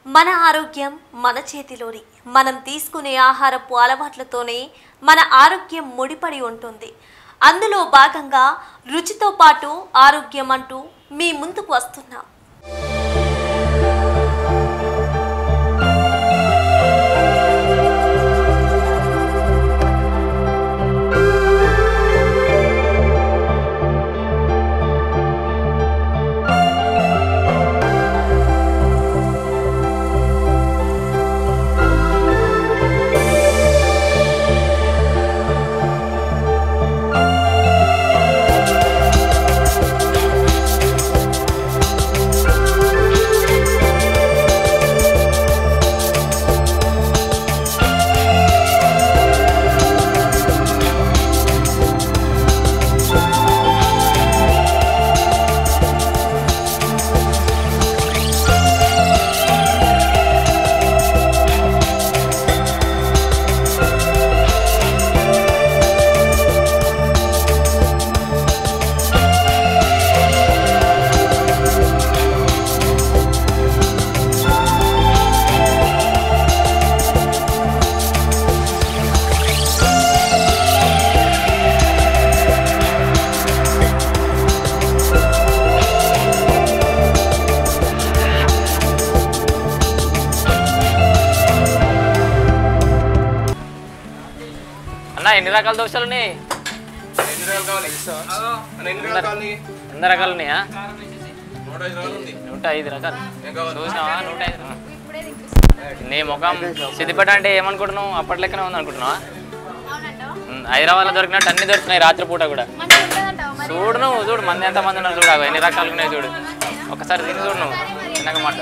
మన ఆరోగ్యం మన చేతిలోని మనం తీసుకునే ఆహారపు అలవాట్లతోనే మన ఆరోగ్యం ముడిపడి ఉంటుంది అందులో భాగంగా రుచితో పాటు ఆరోగ్యం అంటూ మీ ముందుకు వస్తున్నాం అన్న ఎన్ని రకాల దోశలు ఉన్నాయి ఎన్ని రకాలు కావాలి అన్న, ఎన్ని రకాలు కావాలి ఎన్ని రకాలు ఉన్నాయా నూట ఐదు రకాలు ఉంది నూట ఐదు రకాలు ఏం కావాలి చూసినావా నూట ఐదు నీ ముఖం సిద్దిపేట అంటే ఏమనుకుంటున్నావు అప్పటి లెక్కనే ఉంది అనుకుంటున్నావా ఉమ్, హైదరాబాద్లో దొరికినట్టు అన్ని దొరుకుతున్నాయి రాత్రిపూట కూడా చూడు నువ్వు చూడు మంది ఎంత మంది ఉన్నారు చూడు అగో ఎన్ని రకాలు ఉన్నాయి చూడు ఒకసారి తిని చూడు నువ్వు తిన్నాక మాట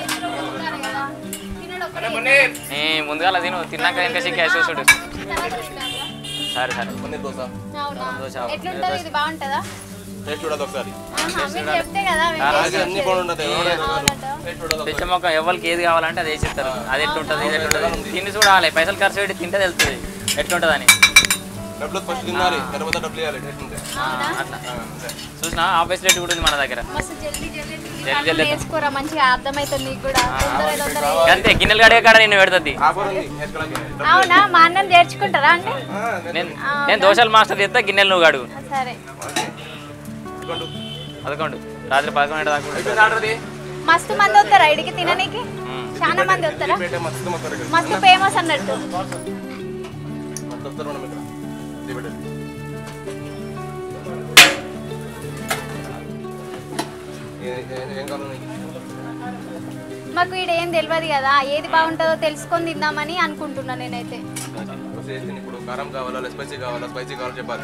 ఏ ముందుగా తిను తిన్నాక ఇంకా చిక్కి వేసి చూడు సరే సరే పన్నీర్ దోశ దోశ ఎట్లుంటది ఇది బాగుంటుందా టేస్ట్ చూడదు ఒకసారి ఆహా, మీరు చెప్తే కదా మేము అలాగే అన్ని బాగుంటుంది నూట ఐదు రకాలు అవునంటావా? టేస్ట్ చూడదు తెచ్చ మొక్క ఎవరికి ఏది కావాలంటే అది వేసిస్తారు అది ఎట్లుంటుంది ఇది ఎట్లుంటుంది తిని చూడాలి పైసలు ఖర్చు పెట్టి తింటే తెలుస్తుంది ఎట్లుంటుంది అని డబ్బులు ఫస్ట్ తినాలి తర్వాత డబ్బులు ఇవ్వాలి టేస్ట్ ఉంటే అట్లా చూసినా ఆఫీస్ రేట్ కూడా ఉంది మన దగ్గర మస్తు జల్దీ జల్దీ జల్దీ జల్దీ. నేర్చుకోరా మంచిగా అర్థమవుతుంది నీకు కూడా తొందర తొందర అంతే గిన్నెలు గడిగే కాడ నేను పెడుతుంది ఆఫర్ ఉంది వేసుకోవాలి అవునా మా అన్నం చేర్చుకుంటారా అండి నేను నేను దోశలు మాస్టర్ చేస్తే గిన్నెలు నువ్వు గడుగు సరే పదకొండు రాత్రి పదకొండు దాకా ఉంటుంది. అయిపోయింది ఆర్డర్ అది మస్తు మంది వస్తారా ఇడికి తిననీకి ఉమ్. చాలా మంది వస్తారా పెట్టే మస్తు మొత్తం ఇక్కడ మస్తు ఫేమస్ అన్నట్టు మస్తు వస్తారు మనం ఇక్కడ ఇది పెట్టండి ఏ- ఏ- ఏం కావాలి నీకు? మాకు ఈడ ఏం తెలియదు కదా ఏది బాగుంటుందో తెలుసుకొని తిందామని అనుకుంటున్నా నేనైతే దోశ వేస్తే ఇప్పుడు కారం కావాలా స్పైసీ కావాలా స్పైసీ కావాలో చెప్పాలి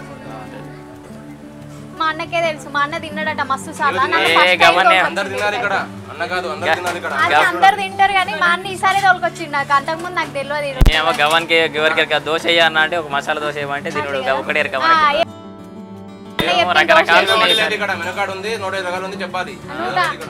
మా అన్నకే తెలుసు మా అన్న తిన్నాడట మస్తు సార్లు నన్ను ఏ, first time గమనే. అందరు తినాలి ఇక్కడ అన్న కాదు అందరు తినాలి ఇక్కడ అది అందరు తింటారు కానీ మా అన్న ఈసారి తోలుకొచ్చిండు నాకు అంతకుముందు నాకు తెలియదు ఈరోజు. ఏమో గవ్వనికి ఎవరికి ఎరక దోశ వేయన్నా అంటే ఒక మసాలా దోశ వేయమంటే తినడు ఒకటి ఎరక ఆ, ఏ- ఏమో రకరకాలు ఉన్నాయి లేదు ఇక్కడ వెనకాడ ఉంది నూట ఐదు రకాలు ఉంది చెప్పాలి నూట. ఇక్కడ.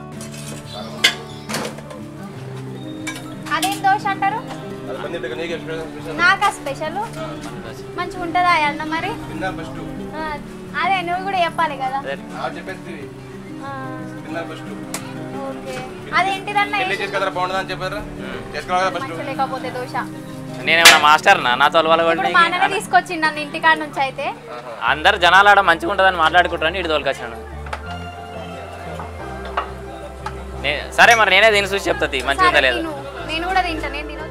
అదేం దోశ అంటారు అది పన్నీర్ టిక్కా నీకే స్పెషల్ స్పెషల్. నాకా స్పెషల్ మంచిగా ఉంటుందా ఈ అన్నం మరి తిన్నారు ఫస్ట్ ఆ, అదే నువ్వు కూడా చెప్పాలి కదా అదే. ఆ చెప్పేసి ఆ, తిన్నారు ఫస్ట్ ఓకే అదేంటిదన్న పెళ్లి చేసి కదా బాగుంటుంది అని చెప్పారా చేసుకోవాలి కదా ఫస్ట్ మంచిగా లేకపోతే దోశ నేనేమన్నా మాస్టర్ నా నాతో అలవాలు ఇప్పుడు మా అన్ననే తీసుకొచ్చిండు నన్ను ఇంటికాడ నుంచి అయితే అందరు జనాలు ఆడ మంచిగా ఉంటుందని మాట్లాడుకుంటారని ఇటు తోలుకొచ్చాను నే- సరే మరి నేనే దీన్ని చూసి చెప్తుంది మంచిగా ఉందా సరే, లేదు తిను. నేను కూడా తింటా నేను తినొద్దా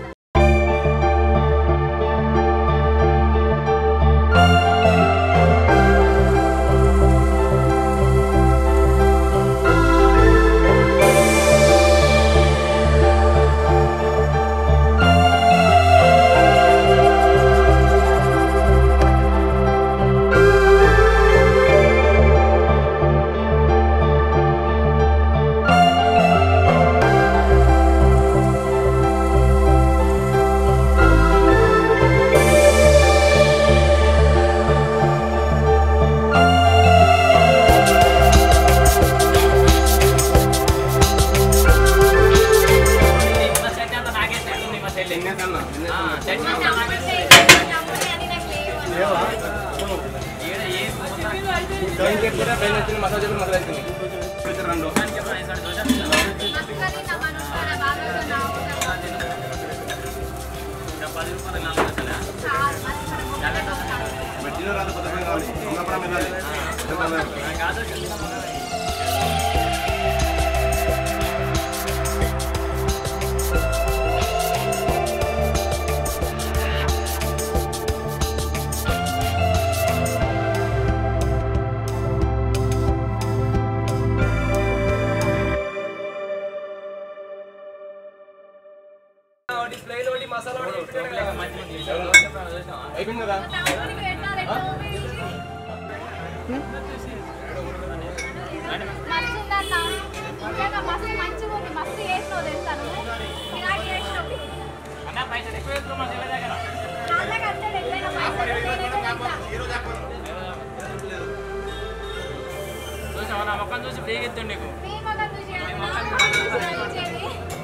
మసాలా చెప్పి మసాలా వేసుకుని రెండు మస్కరీ నా మనసు బాగా అయిపోయింది కదా మస్తు ఉందన్న. నిజంగా మస్తు మంచిగా ఉంది. మస్తు చేసినావు తెలుసా నువ్వు? గిరాకీ చేసినావు. వాళ్ళకి అంతే ఎట్లయినా పైసలు నేనైతే తింటా. చూసావా నా మొక్కను చూసి ఫ్రీగా ఇస్తుండే నీకు నీ మొఖం చూసి అన్న, ఇచ్చేది.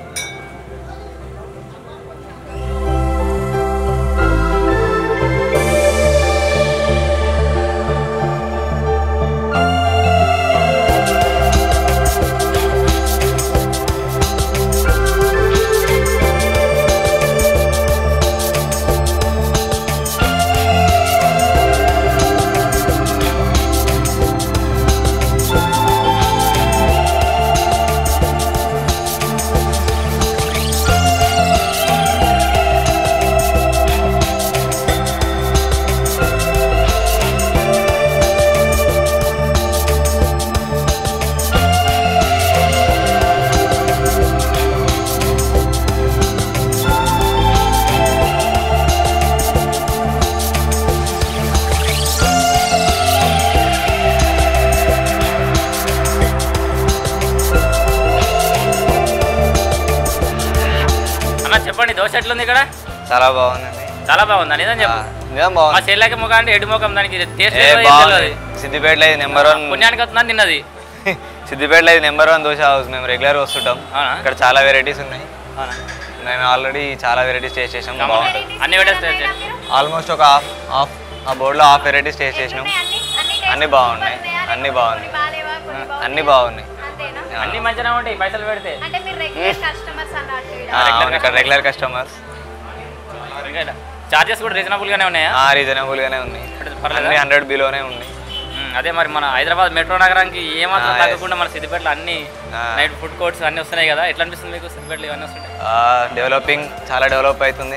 అన్న చెప్పండి దోశ ఎట్లుంది ఇక్కడ చాలా బాగుందండి చాలా బాగుందా నిజం ఆ, చెప్పు నిజం మా బాగుంది చెల్లెకి ముఖం అంటే ఎడు ముఖం దానికి టేస్ట్ ఏ బాగుంది సిద్దిపేటలో ఇది నెంబర్ వన్ పుణ్యానికి వస్తుందని తిన్నది సిద్దిపేటలో ఇది నెంబర్ వన్ దోశ హౌస్ మేము రెగ్యులర్ వస్తుంటాం అవునా? ఇక్కడ చాలా వెరైటీస్ ఉన్నాయి అవునా? మేము ఆల్రెడీ చాలా వెరైటీస్ టేస్ట్ చేసాం కమల్. బాగుంది అన్ని పెట్టేస్తే ఉన్నాయా మీరు? ఆల్మోస్ట్ ఒక హాఫ్ హాఫ్ ఆ బోర్డులో హాఫ్ వెరైటీస్ టేస్ట్ చేసినాం ఎట్లున్నాయి అన్ని? అన్ని taste అన్ని బాగున్నాయి. ఉన్నాయా? అన్ని లేకపోతే బాగున్నాయి. కొన్ని బాలేవా? కొన్ని బాగున్నాయా? అన్ని బాగున్నాయి అంతేనా ఆ. అన్ని మంచిగా ఉంటాయి పైసలు పెడితే అంటే మీరు రెగ్యులర్ కస్టమర్స్ అన్నట్టు ఈడ. ఆ, అవును ఇక్కడ రెగ్యులర్ కస్టమర్స్ చార్జెస్ కూడా రీజనబుల్ గానే ఉన్నాయా రీజనబుల్ గానే ఉన్నాయి పర్లేదా? అన్ని హండ్రెడ్ బిలోనే ఉన్నాయి ఉమ్, అదే మరి మన హైదరాబాద్ మెట్రో నగరానికి ఏమాత్రం ఆ, తగ్గకుండా మన సిద్దిపేటలో అన్ని ఆ. నైట్ ఫుడ్ కోర్ట్స్ అన్ని వస్తున్నాయి కదా ఎట్లా అనిపిస్తుంది మీకు సిద్దిపేటలో ఇవన్నీ వస్తుంటాయి డెవలపింగ్ చాలా డెవలప్ అవుతుంది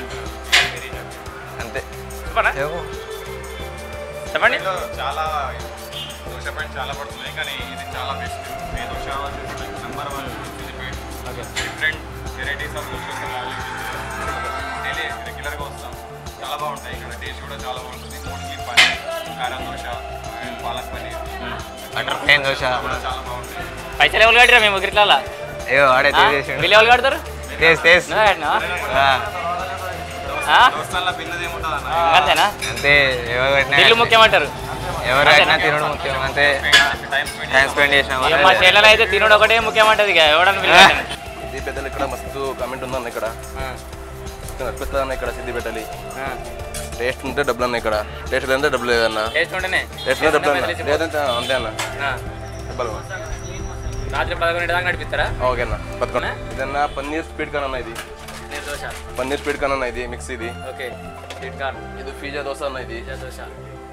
అంతే చెప్పనా చెప్పు. చెప్పండి చాలా దోశ పాయింట్ చాలా పడుతున్నాయి కానీ ఇది చాలా బెస్ట్ ఏ dosa number one different varieties of dosa daily రెగ్యులర్గా వస్తాం చాలా బాగుంటాయి ఇక్కడ టేస్ట్ కూడా చాలా బాగుంటుంది మోడ్కి పన్నీర్ కారం dosa and palak paneer butter plain dosa కూడా చాలా బాగుంటాయి పైసలు ఎవరు కట్టిరా మేము గిరికల అయ్యో ఆడే చేసిండు బిల్లు ఎవరు కడతారు టేస్ట్ టేస్ట్ నువ్వే కట్టినావా? ఆ, ఆ? దోస్తాల బిల్లు ఏముంటుంది అన్న అంతేనా అంతే ఎవరు కట్టినా బిల్లు ముఖ్యమంటారు ఎవరు కట్టినా తినడం ముఖ్యం అంతే టైం స్పెండ్ టైం స్పెండ్ చేసినాం ఇక మా చెల్లెలు అయితే తినుడు ఒకటే ముఖ్యమంటది ఇక ఎవడని బిల్లు కట్టను. ఇది పెద్దలు ఇక్కడ మస్తు కమెంట్ ఉందన్న ఇక్కడ ఆ, పెద్ద అన్న ఇక్కడ సిద్ధి పెట్టాలి ఆ. టేస్ట్ ఉంటే డబ్బులు అన్న ఇక్కడ టేస్ట్ లేదంటే డబ్బులు లేదన్న టేస్ట్ ఉంటేనే టేస్ట్ ఉంటే డబ్బులు అన్న పైసలు ఇచ్చి లేదంటే అంతే అన్న ఆ. డబ్బులు రాత్రి పదకొండు దాకా నడిపిస్తారా ఓకే అన్న బతుకోండి ఇదన్న పన్నీర్ స్పీడ్ కాన్ అన్న ఇది నేను దోశ పన్నీర్ స్పీడ్ కాన్ అన్న ఇది మిక్స్ ఇది ఓకే స్వీట్ కార్న్ ఇది పిజ్జా దోశ అన్న ఇది పిజ్జా దోశ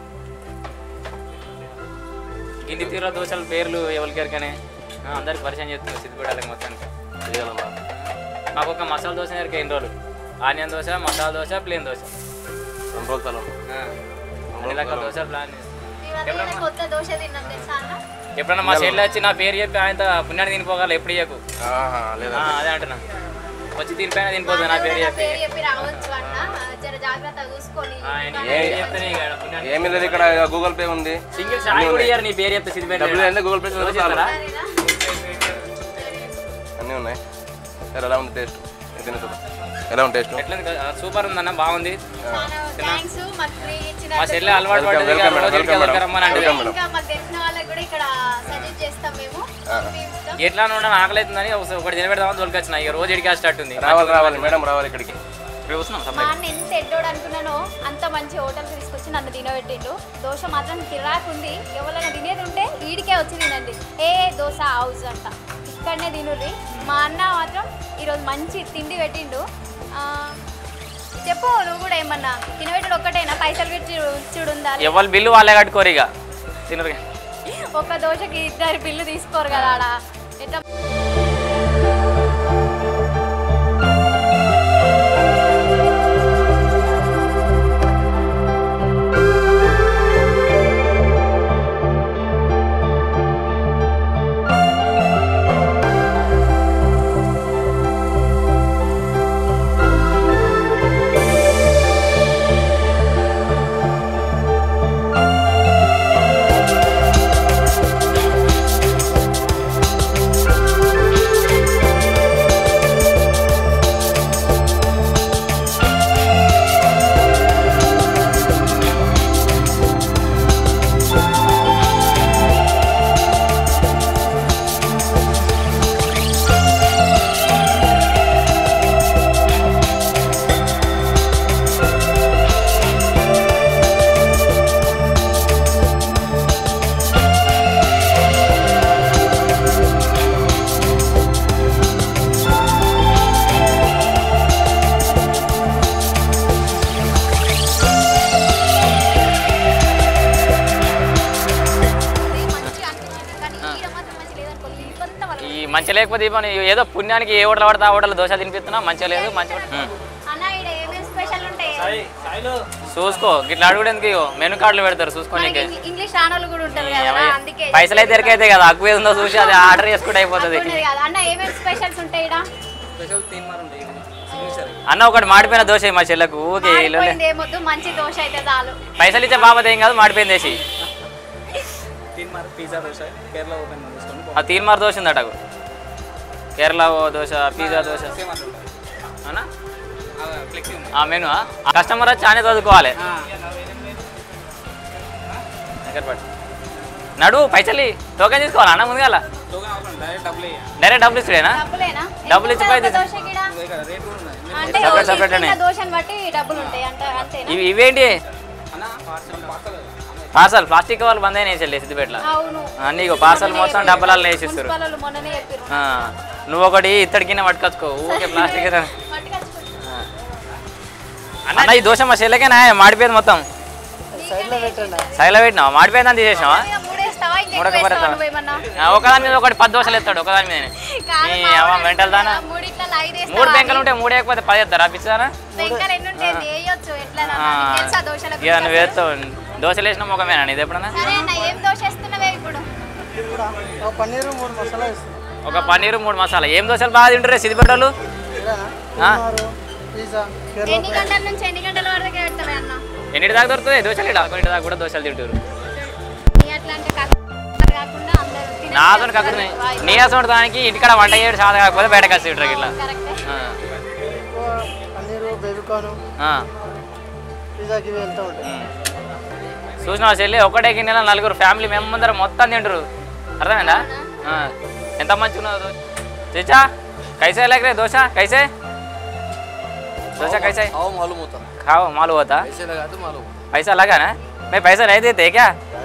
గిన్ని తీర దోశల పేర్లు ఎవరికెరకనే అందరికి పరిచయం చేస్తుంది సిద్దిపేటలకు మొత్తానికి చేయాలన్న మాకు ఒక మసాలా దోశ ఎరిక ఎన్ని రోజులు ఆనియన్ దోశ మసాలా దోశ ప్లేన్ దోశ రెండు రోజులు చాలు ఆ. అన్ని రకాల దోశ ప్లాన్ చేస్తాం. ఇవాళ నేను కొత్త దోశ తిన్నాం తెలుసా అన్న ఎప్పుడన్నా మా సైడ్లో వచ్చి నా పేరు చెప్పి ఆయన పుణ్యాన్ని తినిపోగల ఎప్పుడు ఇయ్యకు ఆహా, ఆ, లేదా అదే అంటున్నా వచ్చి తినిపోయినా తినిపోతుంది నా పేరు నా చెప్పి పేరు చెప్పి రావచ్చు అన్న జర జాగ్రత్త చూసుకొని ఆ, నీ పేరు చెప్తేనే ఇక పుణ్యాన్ని ఏమీ లేదు ఇక్కడ గూగుల్ పే ఉంది సింగిల్ షాయి కూడా ఇయ్యారు నీ పేరు చెప్తే సిద్దిపేట డబ్బులు అంటే గూగుల్ పే రోజు చాలు ఇస్తారా? సరేనా? అన్నీ ఉన్నాయి సరే ఎలా ఉంది టేస్ట్ తిన చూడు ఎలా ఉంది టేస్ట్ ఎట్లా ఉంది? ఆ, సూపర్ ఉందన్న బాగుంది చాలా థ్యాంక్స్ మాకు ఫ్రీ ఇచ్చిన మా చెల్లె అలవాటు Welcome, పడ్డది ఇక welcome, రోజు welcome, ఇక్కడికి madam. రమ్మని అంటది. Welcome, madam. ఇంకా మాకు తెలిసిన వాళ్ళకి కూడా ఇక్కడ సజెస్ట్ చేస్తాం మేము మేము ఇస్తాం. ఎట్లా ఉండడం ఆకలి అవుతుందని ఒకసారి ఒకటి తినబెడదామని తోలుకొచ్చిన ఇక రోజు ఇడికి స్టార్ట్ ఉంది రావాలి రావాలి మేడం రావాలి ఇక్కడికి ఇప్పుడు వస్తున్నాం మా అన్న ఎంత ఎడ్డోడు అనుకున్నానో అంత మంచి హోటల్కి తీసుకొచ్చి నన్ను తినబెట్టిండు దోశ మాత్రం కిరాక్ ఉంది ఎవరైనా తినేది ఉంటే ఈడికే వచ్చి తినండి ఏ దోశ హౌస్ అంట ఇక్కడనే తినుర్రి మా అన్న మాత్రం ఈరోజు మంచి తిండి పెట్టిండు ఆ, చెప్పు నువ్వు కూడా ఏమన్నా తినబెట్టుడు ఒక్కటేనా పైసలు పెట్టి చూడుందా ఎవరి బిల్లు వాళ్ళే కట్టుకోరు ఇక తినరు ఒక దోశకి ఇద్దరు బిల్లు తీసుకోరు కదా ఆడ ఎట్లా మంచిగా అనిపించింది కానీ ఈడ మాత్రం మంచి లేదనుకో ఇబ్బంది వాళ్ళ ఈ మంచి లేకపోతే ఈ పని ఏదో పుణ్యానికి ఏ హోటల్ పడితే ఆ హోటల్ దోశ తినిపిస్తున్నా మంచిగా లేదు మంచి అన్న ఈడ ఏమేమి స్పెషల్ ఉంటాయి చూసుకో ఇట్లా అడుగుడేందుకు ఇగో మెనూ కార్డులు పెడతారు చూసుకోనికి మనకి ఇంగ్లీ- ఇంగ్లీష్ రానోళ్ళు కూడా ఉంటారు కదా అందుకే పైసలు అయితే ఎరికైతే కదా అక్కువ ఉందో చూసి అది ఆర్డర్ చేసుకుంటే అయిపోతుంది అనుకున్నది కదా అన్న ఏమేమి స్పెషల్స్ ఉంటాయి ఈడ అన్న ఒకటి మాడిపోయిన దోశ ఇయ్యి మా చెల్లకు ఊకే ఇల్లు మాడిపోయింది ఏమొద్దు మంచి దోశ అయితే చాలు పైసలు ఇచ్చే బాబా ఏం కాదు మాడిపోయింది వేసి ఆ తీర్మార్ దోశ ఉందట అగు. కేరళ ఓ దోశ పిజ్జా దోశ అవునా ఆ మెను కస్టమర్ వచ్చి చాలా చదువుకోవాలి దగ్గర పట్టు. నడు పైసలు ఇయ్యి. టోకెన్ తీసుకోవాలా అన్న ముందుగా డైరెక్ట్ డబ్బులు ఇస్తుడేనా డబ్బులేనా డబ్బులు ఇచ్చి ఎంత పోయి దోశ గిడ అంటే Separate, separate అనే. తీసుకున్న దోశని బట్టి డబ్బులు ఉంటాయి అంటే అంతేనా ఇవి ఇవేంటి పార్సల్ ప్లాస్టిక్ వాళ్ళు బంద్ అయినాయి చెల్లి సిద్దిపేటలో అవును అన్నీ ఇగో పార్సల్ మొత్తం డబ్బాలలో వేసిస్తారు మున్సిపల్ వాళ్ళు మొన్ననే చెప్పారు ఆ, నువ్వు ఒకటి ఇత్తడికిన పట్టుకొచ్చుకో ఊకే ప్లాస్టిక్ అయితే. పట్టుకొచ్చుకుంటా. అన్న ఈ దోశ మా చెల్లెకేనా మాడిపోయింది మొత్తం సైడ్లో పెట్టినావా మాడిపోయిందని తీసేసినావా ఇక మూడేస్తావా ఇంకా మూడొక ఎక్కువ వేస్తావా పడతావా? నువ్వేమన్నా ఆ, ఒకదాని మీద ఒకటి పది దోశలు ఎత్తాడు ఒకదాని మీద కాదు నీ మా అవ్వ వాడు మెంటల్ దానా మూడిట్లలో ఐదు వేస్తావా మూడు అని. బెంకలు ఉంటే మూడు వేయకపోతే పది ఎత్తారా పిచ్చారా బెంకలు ఎన్ని ఉంటాయి వేయొచ్చు ఎట్లా ఆ, తెలుసా దోశల ఇక నువ్వు వేస్తావు దోశలు వేసిన ముఖమేనా ఇది ఎప్పుడన్నా సరే అన్న ఏం దోశ వేస్తున్నావే ఇప్పుడు ఒక పన్నీరు మూడు మసాలా ఇస్తుంది ఒక పన్నీరు మూడు మసాలా ఏం దోశలు బాగా తింటారు సిద్దిపేట వాళ్ళు ఆ? పిజ్జా ఎన్ని గంటల నుంచి ఎన్ని గంటల వరకు పెడతావే అన్న ఎన్నిటి దాకా దొరుకుతాయి దోశలు ఇక్కడ కొన్నిటి దాకా కూడా దోశలు తింటారు నీ అట్లా అంటే కస్టమర్ కాకుండా అందరూ తినే నాతో తినే కక్కుతుంది వాయి. నీ అసలు దానికి ఇంటికాడ వంట చేయడం సాధ కాకపోతే బయటకు వస్తుంది ఇట్లా ఇట్లా కరెక్టే ఆ, ఎక్కువ పన్నీరు బేబీకార్న్ ఆ, పిజ్జాకి ఇవి వెళ్తూ ఉంటాయి ఉమ్. చూసినావా చెల్లి ఒకటే గిన్నెలో నలుగురు ఫ్యామిలీ మెంబర్ మొత్తం తింటారు అర్థమైందా ఆ, ఎంత మంచిగా ఉన్నదో దోశ చచ్చా కైసే లేకరే దోశ కైసే దోశ కైసే आओ मालूम होता खाओ मालूम होता ऐसे लगा तो मालूम पैसा लगा ना मैं पैसा नहीं देते क्या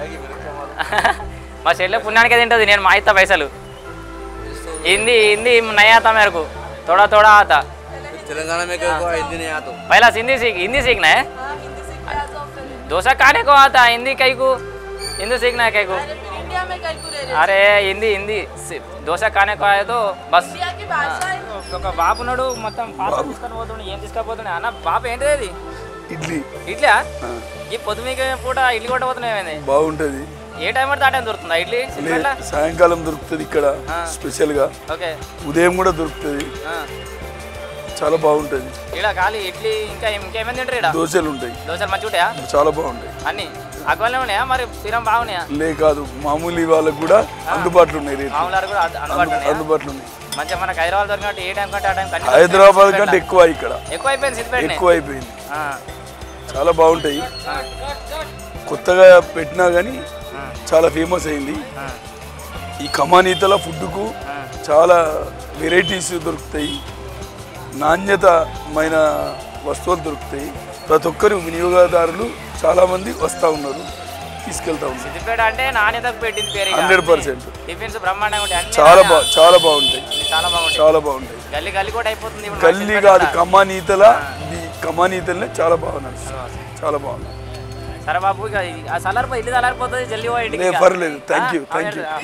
మా చెల్లె పుణ్యానికే తింటుంది నేను మా ఇస్తా పైసలు హిందీ హింदी नहीं आता मेरे को थोड़ा थोड़ा आता तेलंगाना में क्या हुआ हिंदी नहीं आता पहला हिंदी सीख हिंदी सीखना है डोसा खाने को आता है हिंदी कई को हिंदी सीखना है कई को అరే హిందీ హిందీ దోశ కానే కాయతో బస్ ఒక బాబు ఉన్నాడు మొత్తం పార్సల్ తీసుకొని పోతుండే ఏం తీసుకపోతుండే అన్న బాబు ఏంటిది అది ఇడ్లీ ఇడ్లీ ఈ పొద్దుమీక పూట ఇడ్లీ కొట్టబోతున్నాయి బాగుంటది ఏ టైం పడితే ఆ టైం దొరుకుతుందా ఇడ్లీ సిద్దిపేటలో? సాయంకాలం దొరుకుతుంది ఇక్కడ ఆ. స్పెషల్ గా ఓకే ఉదయం కూడా దొరుకుతుంది ఆ. చాలా బాగుంటది ఈడ ఖాళీ ఇడ్లీ ఇంకా ఏం- ఇంకేమైంది తింటారు ఈడ దోశలు ఉంటాయి దోశలు మంచిగా ఉంటాయా చాలా బాగుంటాయి అన్ని అగ్వాలే ఉన్నాయా మరి తీరం బాగున్నాయా లే కాదు మామూలు వాళ్ళకు కూడా అందుబాటులో ఉన్నాయి రేట్లు మామూలు కూడా అందు- అందుబాటులో అందు- ఉన్నాయా అందుబాటులో ఉన్నాయి మంచిగా మనకి హైదరాబాద్ దొరికినట్టు ఏ టైం కంటే ఆ టైం కన్నీ హైదరాబాద్ దొరుకుతాయి. కంటే ఎక్కువ ఇక్కడ ఎక్కువ అయిపోయింది సిద్దిపేట ఎక్కువ అయిపోయింది చాలా బాగుంటాయి కొత్తగా పెట్టినా కానీ చాలా ఫేమస్ అయింది ఈ కమానీతల ఫుడ్కు చాలా వెరైటీస్ దొరుకుతాయి నాణ్యతమైన వస్తువులు దొరుకుతాయి ప్రతి ఒక్కరు వినియోగదారులు చాలామంది వస్తూ ఉన్నారు తీసుకెళ్తా ఉన్నారు సిద్దిపేట అంటే నాణ్యతకు పెట్టింది పేరు ఇక. 100%. టిఫిన్స్ బ్రహ్మాండంగా ఉంటాయి అన్ని చాలా నాణ్య- బా చాలా బాగుంటాయి అన్ని చాలా బాగుంటాయి చాలా బాగుంటాయి గల్లీ గల్లీ కూడా అయిపోతుంది ఇప్పుడు గల్లీ సిద్దిపేట కాదు అంతా. కమానీతల ఈ కమానీతలనే చాలా బాగా నడుస్తుంది చాలా బాగుంది సరే బాబు ఇక ఈ- ఆ సలారిపో ఇల్లు సలారిపోతుంది జల్లి పో ఇంటికి లేదు ఇక. పర్లేదు థ్యాంక్ యూ ఆ, థ్యాంక్ యూ ఆ.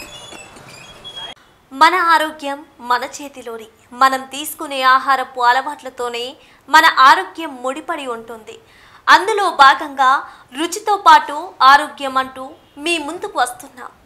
మన ఆరోగ్యం మన చేతిలోని మనం తీసుకునే ఆహారపు అలవాట్లతోనే మన ఆరోగ్యం ముడిపడి ఉంటుంది అందులో భాగంగా రుచితో పాటు ఆరోగ్యం అంటూ మీ ముందుకు వస్తున్నాం